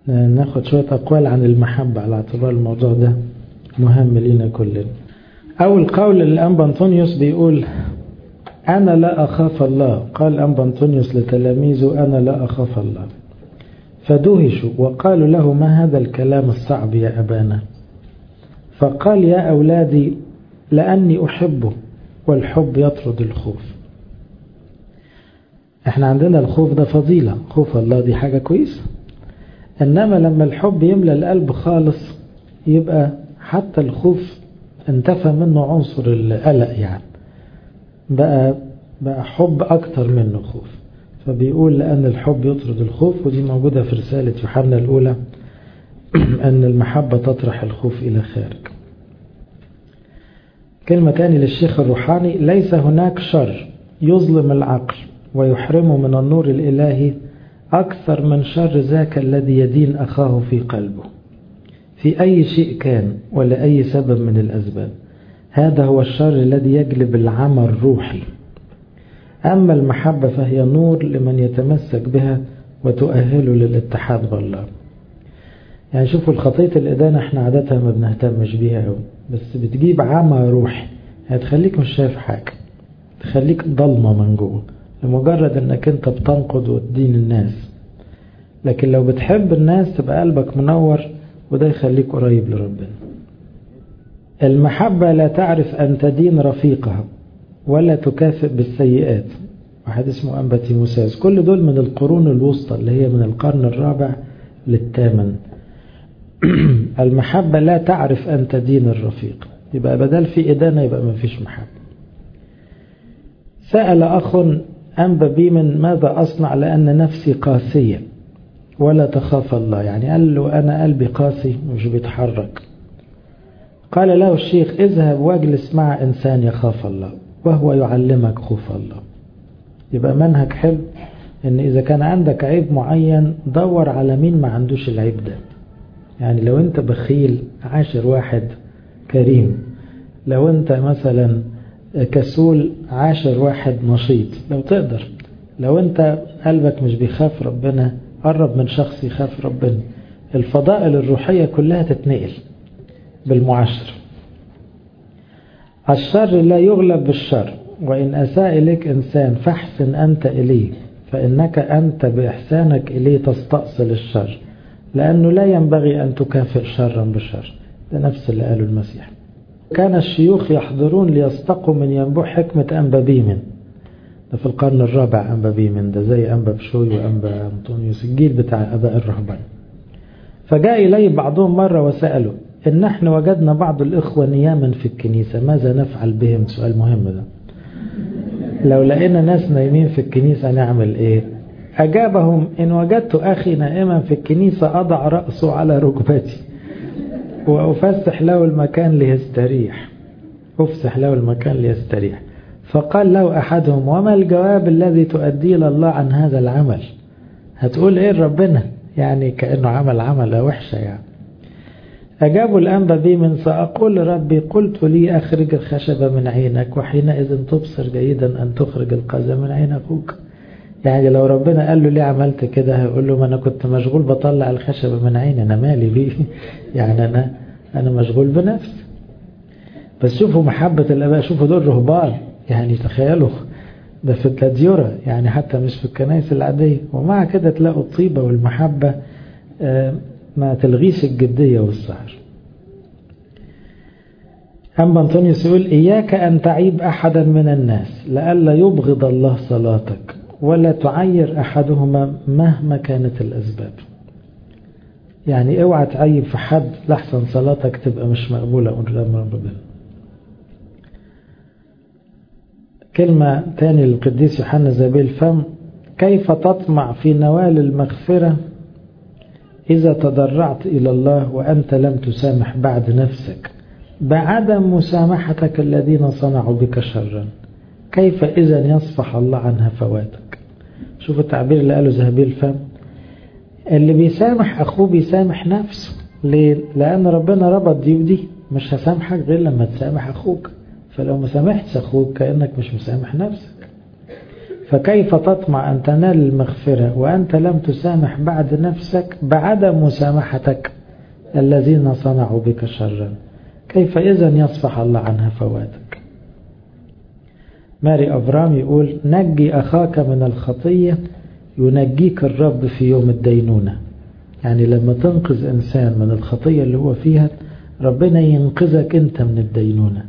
ناخد شوية أقوال عن المحبة على اعتبار الموضوع ده مهم لينا كلنا أول قول الأنبا أنطونيوس بيقول أنا لا أخاف الله قال أنبا أنطونيوس لتلاميذه أنا لا أخاف الله فدهشوا وقالوا له ما هذا الكلام الصعب يا أبانا فقال يا أولادي لأني أحبه والحب يطرد الخوف احنا عندنا الخوف ده فضيلة خوف الله دي حاجة كويسة انما لما الحب يملى القلب خالص يبقى حتى الخوف انتفى منه عنصر القلق يعني بقى بقى حب اكتر منه خوف فبيقول لان الحب يطرد الخوف ودي موجودة في رسالة يوحنا الاولى ان المحبة تطرح الخوف الى خارج كلمة تاني للشيخ الروحاني ليس هناك شر يظلم العقل ويحرمه من النور الإلهي أكثر من شر ذاك الذي يدين أخاه في قلبه في أي شيء كان ولأي سبب من الأسباب هذا هو الشر الذي يجلب العمى الروحي أما المحبة فهي نور لمن يتمسك بها وتؤهله للاتحاد بالله يعني شوفوا الخطية الإدانة احنا عادة ما بنهتمش بيها قوي بس بتجيب عمى روحي هتخليك مش شايف حاجة تخليك ضلمة من جوه لمجرد انك انت بتنقد وتدين الناس لكن لو بتحب الناس تبقى قلبك منور وده يخليك قريب لربنا المحبة لا تعرف أن تدين رفيقها ولا تكافئ بالسيئات واحد اسمه أنبا تيموساس كل دول من القرون الوسطى اللي هي من القرن الرابع للثامن المحبة لا تعرف أن تدين الرفيق يبقى بدل في إدانة يبقى ما فيش محبة سأل أخ أنبا بي من ماذا أصنع لأن نفسي قاسية ولا تخاف الله يعني قال له أنا قلبي قاسي مش بيتحرك قال له الشيخ اذهب واجلس مع إنسان يخاف الله وهو يعلمك خوف الله يبقى منهج حلو ان اذا كان عندك عيب معين دور على مين ما عندوش العيب ده يعني لو انت بخيل عاشر واحد كريم لو انت مثلا كسول عاشر واحد نشيط لو تقدر لو انت قلبك مش بيخاف ربنا قرب من شخص يخاف ربنا الفضائل الروحية كلها تتنقل بالمعاشرة الشر لا يغلب بالشر وإن أساء إليك إنسان فاحسن أنت إليه فإنك أنت بإحسانك إليه تستأصل الشر لأنه لا ينبغي أن تكافئ شرا بشر ده نفس اللي قاله المسيح كان الشيوخ يحضرون ليستقوا من ينبوع حكمة أنبا بيمن ده في القرن الرابع أنبا بيمن ده زي أنبا بشوي وأنبا أنطونيوس الجيل بتاع أباء الرهبان فجاء إلي بعضهم مرة وسألوا إن نحن وجدنا بعض الإخوة نياما في الكنيسة ماذا نفعل بهم سؤال مهم ده لو لقينا ناس نايمين في الكنيسة نعمل إيه أجابهم إن وجدت أخي نائما في الكنيسة أضع رأسه على ركبتي وأفسح له المكان ليستريح أفسح له المكان ليستريح فقال له أحدهم وما الجواب الذي تؤدي لله عن هذا العمل هتقول إيه ربنا يعني كأنه عمل عملة وحشة يعني أجابوا الأنبا بي من سأقول لربي قلت لي أخرج الخشبة من عينك وحينئذ تبصر جيدا أن تخرج القذى من عين أخوك يعني لو ربنا قال له ليه عملت كده هيقول له ما أنا كنت مشغول بطلع الخشبة من عيني أنا مالي بيه يعني أنا أنا مشغول بنفسي بس شوفوا محبة الآباء شوفوا دول رهبان يعني تخيلوا ده في التديرة يعني حتى مش في الكنائس العادية ومع كده تلاقوا الطيبة والمحبة ما تلغيش الجدية والسهر أما أنطونيوس يقول إياك أن تعيب أحدا من الناس لئلا يبغض الله صلاتك ولا تعير أحدهما مهما كانت الأسباب يعني اوعى تعيب في حد لحسن صلاتك تبقى مش مقبولة قدام ربنا كلمة تاني للقديس يوحنا زبيل فم كيف تطمع في نوال المغفرة إذا تضرعت إلى الله وأنت لم تسامح بعد نفسك بعدم مسامحتك الذين صنعوا بك شرا كيف إذا يصفح الله عن هفواتك شوف التعبير اللي قاله زهبيل فم اللي بيسامح أخوه بيسامح نفسه ليه؟ لأن ربنا ربط دي ودي مش هسامحك غير لما تسامح أخوك فلو ما سامحتش أخوك كأنك مش مسامح نفسك فكيف تطمع أن تنال المغفرة وأنت لم تسامح بعد نفسك بعدم مسامحتك الذين صنعوا بك شرا كيف إذا يصفح الله عن هفواتك ماري أفرام يقول نجي أخاك من الخطية ينجيك الرب في يوم الدينونة يعني لما تنقذ إنسان من الخطية اللي هو فيها ربنا ينقذك أنت من الدينونة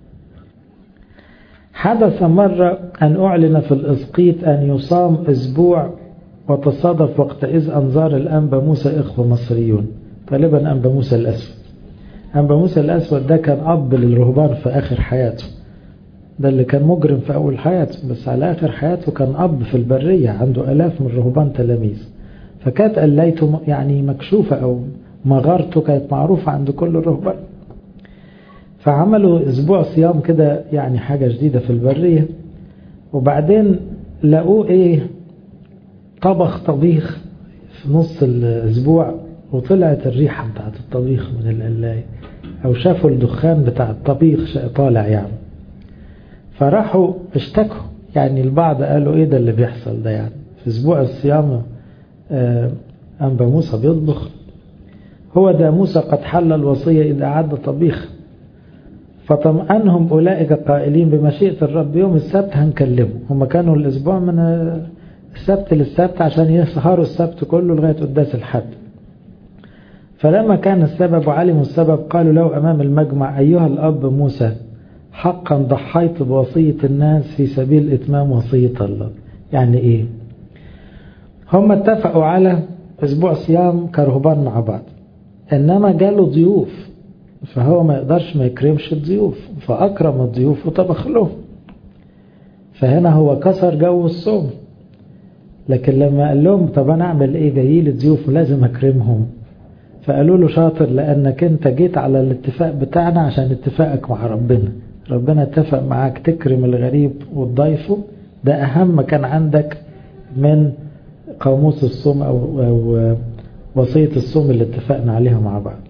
حدث مرة أن أعلن في الإسقيط أن يصام أسبوع وتصادف وقتئذ أنظار الأنبا موسى إخوة مصريون غالبا أنبا موسى الأسود أنبا موسى الأسود ده كان أب للرهبان في آخر حياته ده اللي كان مجرم في أول حياته بس على آخر حياته كان أب في البرية عنده ألاف من الرهبان تلاميذ فكانت قليته يعني مكشوفة أو مغارته كانت معروفة عند كل الرهبان فعملوا أسبوع صيام كده يعني حاجة جديدة في البرية وبعدين لقوه إيه طبخ طبيخ في نص الأسبوع وطلعت الريحة بتاعت الطبيخ من القلاية أو شافوا الدخان بتاع الطبيخ طالع يعني فراحوا اشتكوا يعني البعض قالوا ايه ده اللي بيحصل ده يعني في اسبوع الصيام أنبا موسى بيطبخ هو ده موسى قد حل الوصية إذا أعد طبيخ فطمأنهم أولئك قائلين بمشيئة الرب يوم السبت هنكلمه هم كانوا الأسبوع من السبت للسبت عشان يسهروا السبت كله لغاية قداس الحد فلما كان السبب وعلموا السبب قالوا له أمام المجمع أيها الأب موسى حقا ضحيت بوصية الناس في سبيل إتمام وصية الله يعني إيه هم اتفقوا على أسبوع صيام كرهبان مع بعض إنما جاله ضيوف فهو ما يقدرش ما يكرمش الضيوف فأكرم الضيوف وطبخ لهم فهنا هو كسر جو الصوم لكن لما قال لهم طب أنا أعمل إيه جاي لي ضيوف ولازم أكرمهم فقالوا له شاطر لأنك أنت جيت على الاتفاق بتاعنا عشان اتفاقك مع ربنا ربنا اتفق معاك تكرم الغريب وتضيفه ده أهم كان عندك من قاموس الصوم أو, أو وصية الصوم اللي اتفقنا عليها مع بعض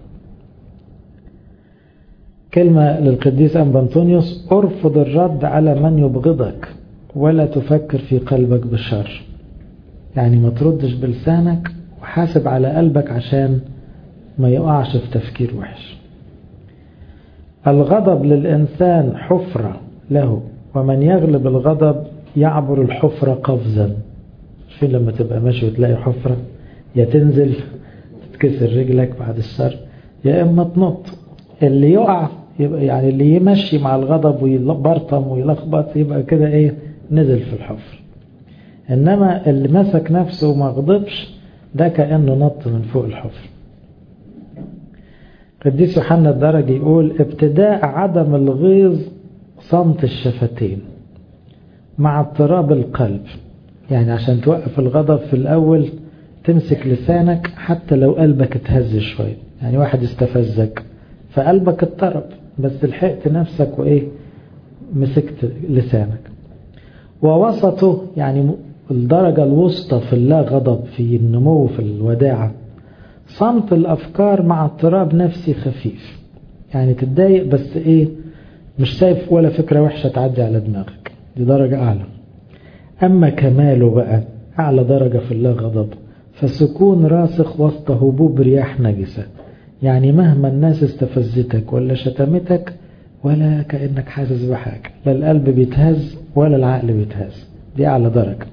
كلمة للقديس أنبا أنطونيوس ارفض الرد على من يبغضك ولا تفكر في قلبك بالشر يعني ما تردش بلسانك وحاسب على قلبك عشان ما يقعش في تفكير وحش الغضب للإنسان حفرة له ومن يغلب الغضب يعبر الحفرة قفزا في لما تبقى ماشي وتلاقي حفرة يا تنزل تتكسر رجلك بعد الشر يا إما تنط اللي يقع يبقى يعني اللي يمشي مع الغضب ويبرطم ويلخبط يبقى كده ايه نزل في الحفر انما اللي مسك نفسه وما غضبش ده كأنه نط من فوق الحفر قديس يوحنا الدرجي يقول ابتداء عدم الغيظ صمت الشفتين مع اضطراب القلب يعني عشان توقف الغضب في الأول تمسك لسانك حتى لو قلبك اتهز شوية يعني واحد استفزك فقلبك اضطرب بس لحقت نفسك وإيه مسكت لسانك ووسطه يعني الدرجة الوسطى في اللا غضب في النمو في الوداعة صمت الأفكار مع اضطراب نفسي خفيف يعني تتضايق بس إيه مش شايف ولا فكرة وحشة تعدي على دماغك دي درجة أعلى أما كماله بقى أعلى درجة في اللا غضب فسكون راسخ وسط هبوب رياح نجسة يعني مهما الناس استفزتك ولا شتمتك ولا كأنك حاسس بحاجة لا القلب بيتهز ولا العقل بيتهز دي أعلى درجة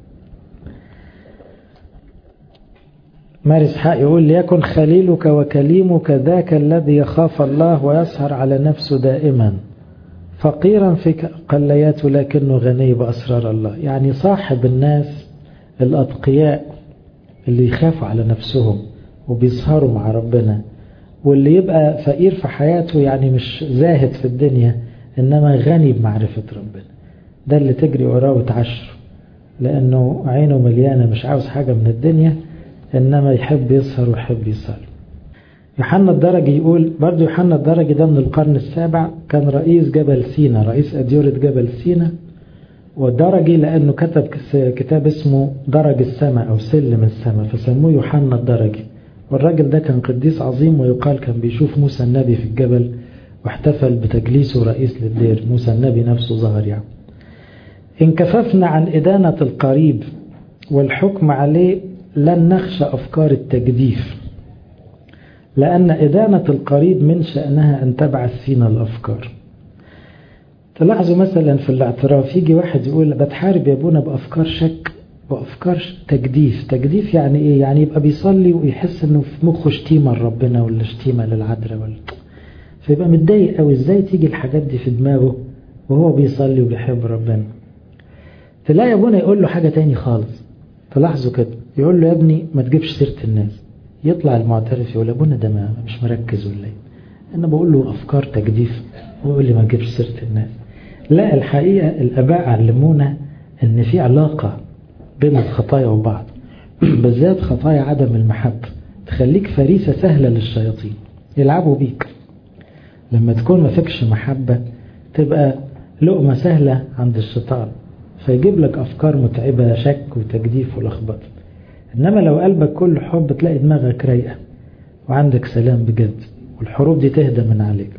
مارس حق يقول ليكن خليلك وكليمك ذاك الذي يخاف الله ويسهر على نفسه دائما فقيرا في قلياته لكنه غني بأسرار الله يعني صاحب الناس الأتقياء اللي يخافوا على نفسهم وبيسهروا مع ربنا واللي يبقى فقير في حياته يعني مش زاهد في الدنيا إنما غني بمعرفة ربنا ده اللي تجري وراه وتعشره لأنه عينه مليانة مش عاوز حاجة من الدنيا إنما يحب يسهر ويحب يسهر يوحنا الدرجي يقول برضو يوحنا الدرجي ده من القرن السابع كان رئيس جبل سينا رئيس أديورة جبل سينا ودرجي لأنه كتب كتاب اسمه درج السماء أو سلم السماء فسموه يوحنا الدرجي والراجل ده كان قديس عظيم ويقال كان بيشوف موسى النبي في الجبل واحتفل بتجليسه رئيس للدير موسى النبي نفسه ظهر يعني إن كففنا عن إدانة القريب والحكم عليه لن نخشى أفكار التجديف لأن إدانة القريب من شأنها أن تبعث فينا الأفكار تلاحظوا مثلا في الاعتراف يجي واحد يقول بتحارب يا ابونا بأفكار شك وأفكار تجديف تجديف يعني إيه يعني يبقى بيصلي ويحس إنه في مخه شتيمة لربنا ولا شتيمة للعذراء ولا فيبقى متضايق قوي إزاي تيجي الحاجات دي في دماغه وهو بيصلي وبيحب ربنا تلاقي ابونا يقول له حاجة تاني خالص تلاحظوا كده يقول له يا ابني ما تجيبش سيرة الناس يطلع المعترف يقول ابونا ده ما مش مركز ولا ايه انا بقول له افكار تجديف ويقول لي ما تجيبش سيرة الناس لا الحقيقة الاباء علمونا ان في علاقة بين الخطايا وبعض بالذات خطايا عدم المحبة تخليك فريسة سهلة للشياطين يلعبوا بيك لما تكون ما فيكش محبة تبقى لقمة سهلة عند الشيطان فيجيب لك أفكار متعبة شك وتجديف ولخبطة إنما لو قلبك كله حب تلاقي دماغك رايقة وعندك سلام بجد والحروب دي تهدى من عليك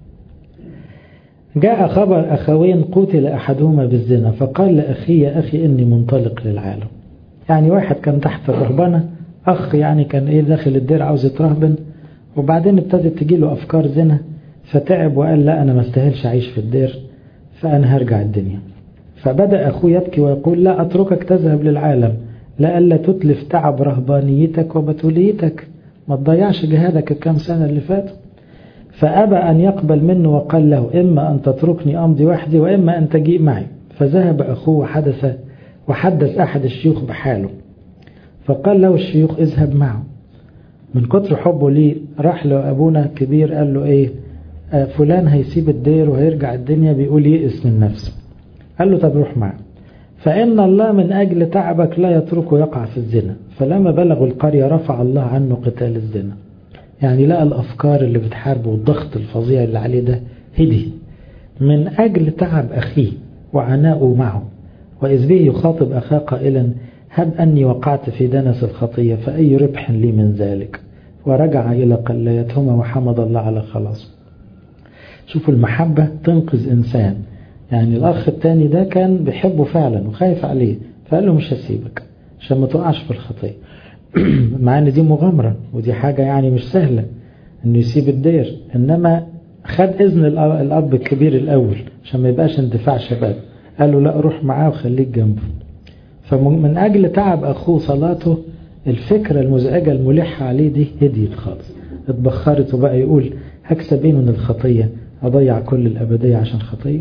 جاء خبر أخوين قتل أحدهما بالزنا فقال لأخي يا أخي إني منطلق للعالم يعني واحد كان تحت الرهبنة أخ يعني كان إيه داخل الدير عاوز يترهبن وبعدين ابتدت تجيله أفكار زنا فتعب وقال لا أنا ما استاهلش أعيش في الدير فأنا هرجع الدنيا فبدأ أخوه يبكي ويقول لا أتركك تذهب للعالم لألا تتلف تعب رهبانيتك وبتوليتك ما تضيعش جهادك الكام سنة اللي فاتوا فأبى أن يقبل منه وقال له إما أن تتركني أمضي وحدي وإما أن تجيء معي فذهب أخوه وحدث وحدث أحد الشيوخ بحاله فقال له الشيوخ اذهب معه من كتر حبه ليه راح له أبونا كبير قال له إيه آه فلان هيسيب الدير وهيرجع الدنيا بيقول يئس من نفسه قال له طب روح معه فإن الله من أجل تعبك لا يتركه يقع في الزنا فلما بلغوا القرية رفع الله عنه قتال الزنا يعني لقى الأفكار اللي بتحاربه والضغط الفظيع اللي عليه ده هدي من أجل تعب أخيه وعناءه معه وإذ به يخاطب أخاه قائلا هب أني وقعت في دنس الخطية فأي ربح لي من ذلك ورجع إلى قليتهما وحمد الله على خلاصه شوفوا المحبة تنقذ إنسان يعني الأخ التاني ده كان بيحبه فعلا وخايف عليه فقال له مش هسيبك عشان ما تقعش في الخطية مع ان دي مغامرة ودي حاجة يعني مش سهلة انه يسيب الدير انما خد اذن الاب الكبير الاول عشان ما يبقاش اندفاع شباب قال له لا روح معاه وخليك جنبه فمن اجل تعب اخوه صلاته الفكرة المزعجة الملحة عليه دي هديت خالص اتبخرت وبقى يقول هكسب ايه من الخطية اضيع كل الابدية عشان خطية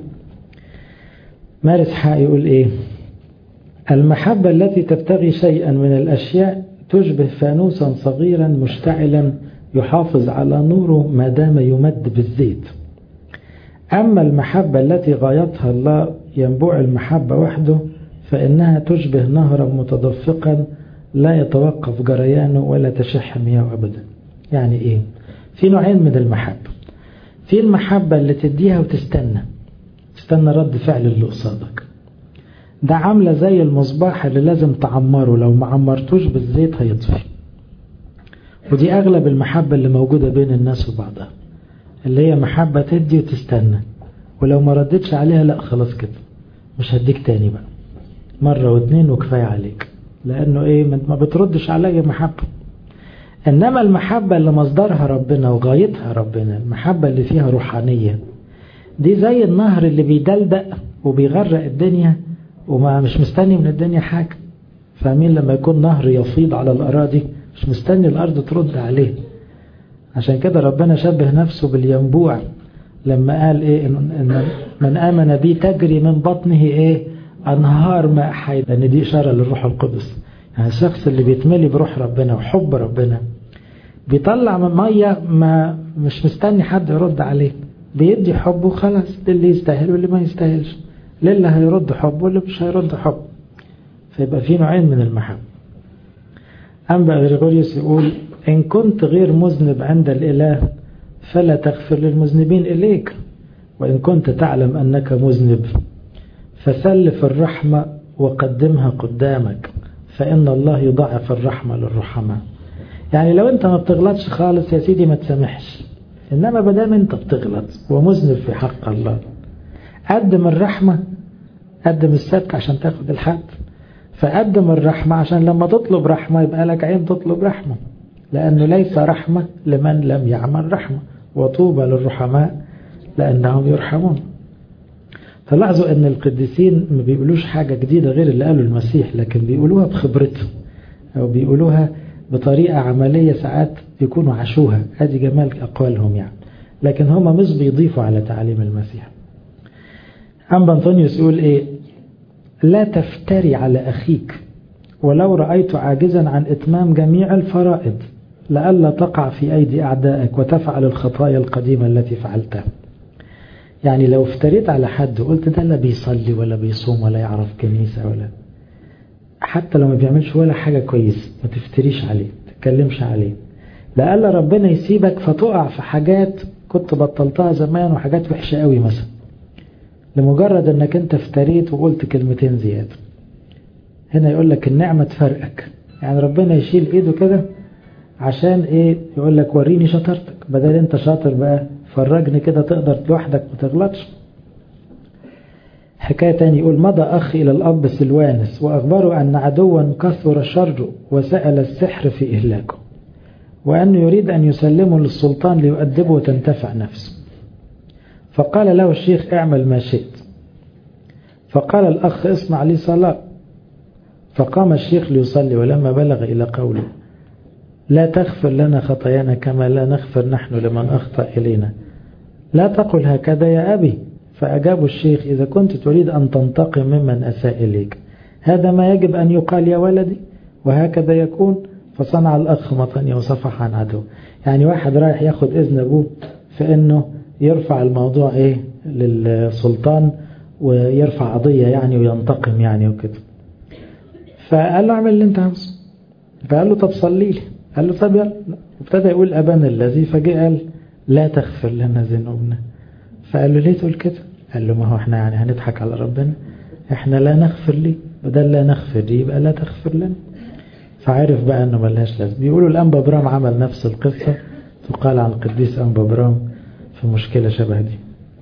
مارس حق يقول ايه المحبة التي تبتغي شيئا من الاشياء تشبه فانوسا صغيرا مشتعلا يحافظ على نوره ما دام يمد بالزيت أما المحبة التي غايتها الله ينبوع المحبة وحده فإنها تشبه نهرا متدفقا لا يتوقف جريانه ولا تشح مياه أبدا يعني إيه في نوعين من المحبة في المحبة اللي تديها وتستنى تستنى رد فعل اللي قصادك ده عاملة زي المصباح اللي لازم تعمره لو ما عمرتوش بالزيت هيطفي ودي أغلب المحبة اللي موجودة بين الناس وبعضها اللي هي محبة تدي وتستنى ولو ما ردتش عليها لا خلاص كده مش هديك تاني بقى مرة واتنين وكفاية عليك لأنه إيه ما بتردش عليا محبة إنما المحبة اللي مصدرها ربنا وغايتها ربنا المحبة اللي فيها روحانية دي زي النهر اللي بيدلدق وبيغرق الدنيا وما مش مستني من الدنيا حاجة فاهمين لما يكون نهر يفيض على الأراضي مش مستني الأرض ترد عليه عشان كده ربنا شبه نفسه بالينبوع لما قال إيه إن من آمن بي تجري من بطنه إيه أنهار ماء حي لأن دي إشارة للروح القدس يعني الشخص اللي بيتملي بروح ربنا وحب ربنا بيطلع من مية ما مش مستني حد يرد عليه بيدي حبه خلاص للي يستاهل واللي ما يستاهلش للي هيرد حب واللي مش هيرد حب فيبقى في نوعين من المحبة أنبا غريغوريوس يقول إن كنت غير مذنب عند الإله فلا تغفر للمذنبين إليك وإن كنت تعلم أنك مذنب فسلف الرحمة وقدمها قدامك فإن الله يضاعف الرحمة للرحماء يعني لو أنت ما بتغلطش خالص يا سيدي ما تسامحش إنما بدام أنت بتغلط ومذنب في حق الله قدم الرحمة قدم السبك عشان تاخد الحد فقدم الرحمة عشان لما تطلب رحمة يبقى لك عين تطلب رحمة لأنه ليس رحمة لمن لم يعمل رحمة وطوبى للرحماء لأنهم يرحمون فلاحظوا أن القديسين ما بيقولوش حاجة جديدة غير اللي قاله المسيح لكن بيقولوها بخبرتهم أو بيقولوها بطريقة عملية ساعات يكونوا عاشوها ادي جمال أقوالهم يعني لكن هم مش بيضيفوا على تعاليم المسيح أم أنطونيوس يقول إيه لا تفتري على أخيك ولو رأيت عاجزا عن إتمام جميع الفرائض لئلا تقع في أيدي أعدائك وتفعل الخطايا القديمة التي فعلتها يعني لو افتريت على حد وقلت ده لا بيصلي ولا بيصوم ولا يعرف كنيسة ولا حتى لو ما بيعملش ولا حاجة كويس ما تفتريش عليه ما تتكلمش عليه لألا ربنا يسيبك فتقع في حاجات كنت بطلتها زمان وحاجات وحشة قوي مثلا لمجرد انك انت افتريت وقلت كلمتين زيادة هنا يقول لك النعمة تفرقك يعني ربنا يشيل ايده كده عشان ايه يقول لك وريني شطارتك بدل انت شاطر بقى فرجني كده تقدر لوحدك ما تغلطش حكاية تاني يقول مضى أخ إلى الأب سلوانس وأخبره أن عدوا كثر شره وسأل السحر في إهلاكه وأنه يريد أن يسلمه للسلطان ليؤدبه وتنتفع نفسه فقال له الشيخ اعمل ما شئت فقال الأخ اصنع لي صلاة فقام الشيخ ليصلي ولما بلغ إلى قوله لا تغفر لنا خطايانا كما لا نغفر نحن لمن أخطأ إلينا لا تقل هكذا يا أبي فأجاب الشيخ إذا كنت تريد أن تنتقم ممن أساء إليك هذا ما يجب أن يقال يا ولدي وهكذا يكون فصنع الأخ مطني وصفح عن عدو يعني واحد رايح ياخد إذن أبوه في أنه يرفع الموضوع إيه للسلطان ويرفع قضية يعني وينتقم يعني وكده فقال له اعمل اللي انت عاوزه فقال له طب صلي لي قال له طب يلا ابتدى يقول أبانا الذي فجاء قال لا تغفر لنا ذنوبنا فقال له ليه تقول كده قال له ما هو احنا يعني هنضحك على ربنا احنا لا نغفر لي بدل لا نغفر لي يبقى لا تغفر لنا فعرف بقى انه ملهاش لازمه بيقولوا الانبا برام عمل نفس القصه تقال عن القديس انبا برام في مشكله شبه دي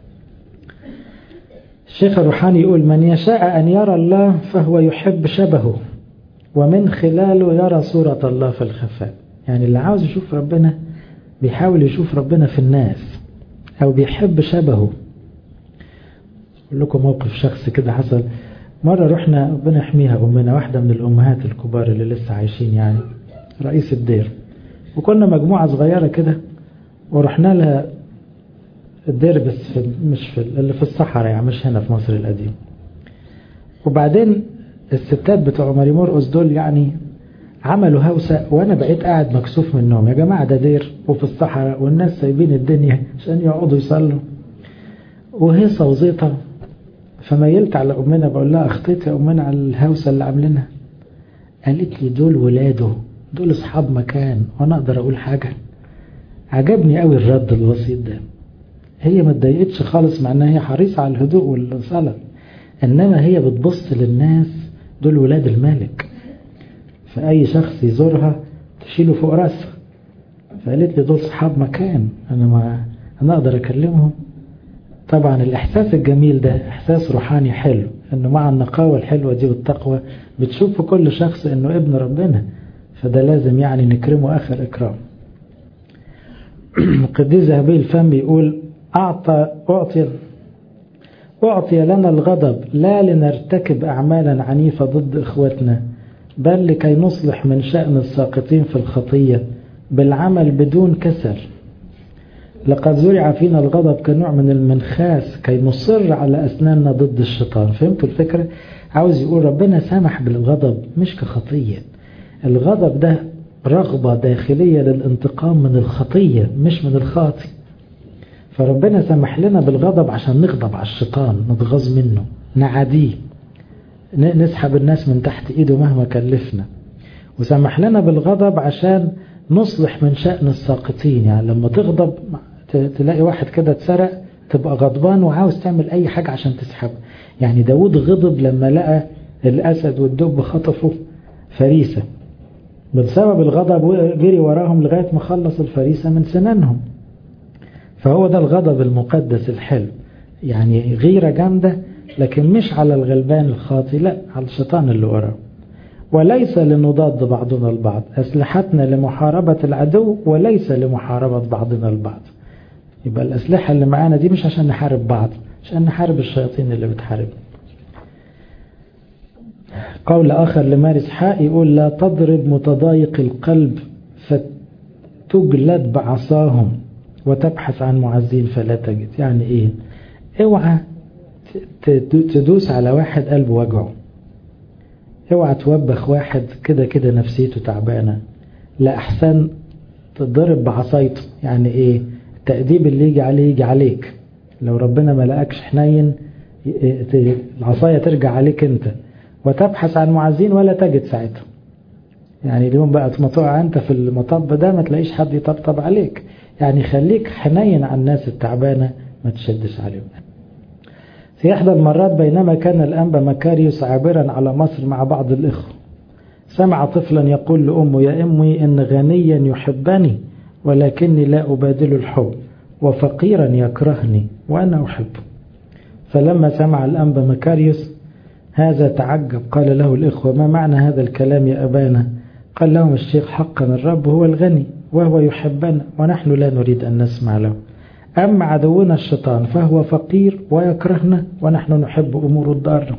الشيخ الروحاني يقول من يشاء ان يرى الله فهو يحب شبهه ومن خلاله يرى صورة الله في الخفاء يعني اللي عاوز يشوف ربنا بيحاول يشوف ربنا في الناس أو بيحب شبهه أقول لكم موقف شخصي كده حصل مرة رحنا ربنا يحميها أمنا واحدة من الأمهات الكبار اللي لسه عايشين يعني رئيس الدير وكنا مجموعة صغيرة كده ورحنا لها الدير بس في مش في اللي في الصحراء يعني مش هنا في مصر القديم وبعدين الستات بتوع ماري مرقس دول يعني عملوا هوسة وانا بقيت قاعد مكسوف منهم يا جماعة ده دير وفي الصحراء والناس سايبين الدنيا عشان يقعدوا يصلوا وهيصة وزيطة فميلت على أمنا بقول لها أخطيت يا أمنا على الهوسة اللي عاملينها قالت لي دول ولاده دول أصحاب مكان وأنا أقدر أقول حاجة عجبني قوي الرد البسيط ده هي ما اتضايقتش خالص مع انها هي حريصة على الهدوء والصلاة انما هي بتبص للناس دول ولاد الملك فأي شخص يزورها تشيله فوق راسها فقالت لي دول صحاب مكان أنا ما أنا أقدر أكلمهم طبعا الإحساس الجميل ده إحساس روحاني حلو إنه مع النقاوة الحلوة دي والتقوى بتشوف في كل شخص إنه ابن ربنا فده لازم يعني نكرمه آخر إكرام القديس ذهبي الفم بيقول أعطى أعطي أعطي لنا الغضب لا لنرتكب أعمالا عنيفة ضد إخوتنا بل لكي نصلح من شأن الساقطين في الخطية بالعمل بدون كسل لقد زرع فينا الغضب كنوع من المنخاس كي نصر على أسناننا ضد الشيطان فهمتوا الفكرة؟ عاوز يقول ربنا سمح بالغضب مش كخطية الغضب ده رغبة داخلية للانتقام من الخطية مش من الخاطئ فربنا سمح لنا بالغضب عشان نغضب على الشيطان نتغاظ منه نعاديه نسحب الناس من تحت ايده مهما كلفنا وسمح لنا بالغضب عشان نصلح من شأن الساقطين يعني لما تغضب تلاقي واحد كده اتسرق تبقى غضبان وعاوز تعمل اي حاجة عشان تسحبه يعني داود غضب لما لقى الاسد والدب خطفوا فريسة بسبب الغضب جري وراهم لغاية ما خلص الفريسة من سنانهم فهو ده الغضب المقدس الحلو يعني غيرة جامدة لكن مش على الغلبان الخاطي لا على الشيطان اللي وراه وليس لنضاد بعضنا البعض أسلحتنا لمحاربة العدو وليس لمحاربة بعضنا البعض يبقى الأسلحة اللي معانا دي مش عشان نحارب بعض عشان نحارب الشياطين اللي بتحاربنا قول آخر لمارس حق يقول لا تضرب متضايق القلب فتجلد بعصاهم وتبحث عن معزين فلا تجد يعني ايه اوعى تدوس على واحد قلبه وجعه اوعى توبخ واحد كده كده نفسيته تعبانة لا احسن تضرب بعصايته يعني ايه التأديب اللي يجي عليه يجي عليك لو ربنا ما لقاكش حنين العصاية ترجع عليك انت وتبحث عن معزين ولا تجد ساعتها يعني اليوم بقى ما تقع انت في المطب ده ما تلاقيش حد يطبطب عليك يعني خليك حنين على الناس التعبانة ما تشدش عليهم في إحدى المرات بينما كان الأنبا مكاريوس عابرا على مصر مع بعض الإخوة سمع طفلا يقول لأمه يا أمي إن غنيا يحبني ولكني لا أبادل الحب وفقيرا يكرهني وأنا أحبه فلما سمع الأنبا مكاريوس هذا تعجب قال له الإخوة ما معنى هذا الكلام يا أبانا قال لهم الشيخ حقا الرب هو الغني وهو يحبنا ونحن لا نريد أن نسمع له أما عدونا الشيطان فهو فقير ويكرهنا ونحن نحب أمور الضارة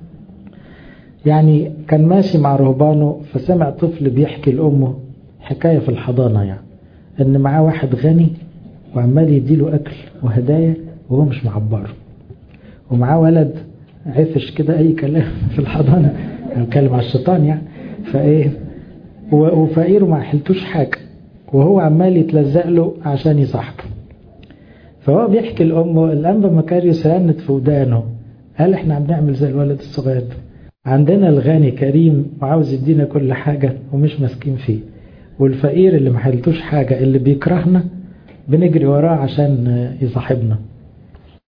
يعني كان ماشي مع رهبانه فسمع طفل بيحكي لأمه حكاية في الحضانة يعني إن معاه واحد غني وعمال يديله أكل وهدايا وهو مش معبره ومعاه ولد عفش كده أي كلام في الحضانة نتكلم على الشيطان يعني فإيه وفقير وما حلتوش حاجة وهو عمال يتلزق له عشان يصاحبه فهو بيحكي لأمه الأنبا مكاريوس رنت في ودانه قال احنا عم نعمل زي الولد الصغير ده عندنا الغني كريم وعاوز يدينا كل حاجة ومش ماسكين فيه والفقير اللي محلتوش حاجة اللي بيكرهنا بنجري وراه عشان يصاحبنا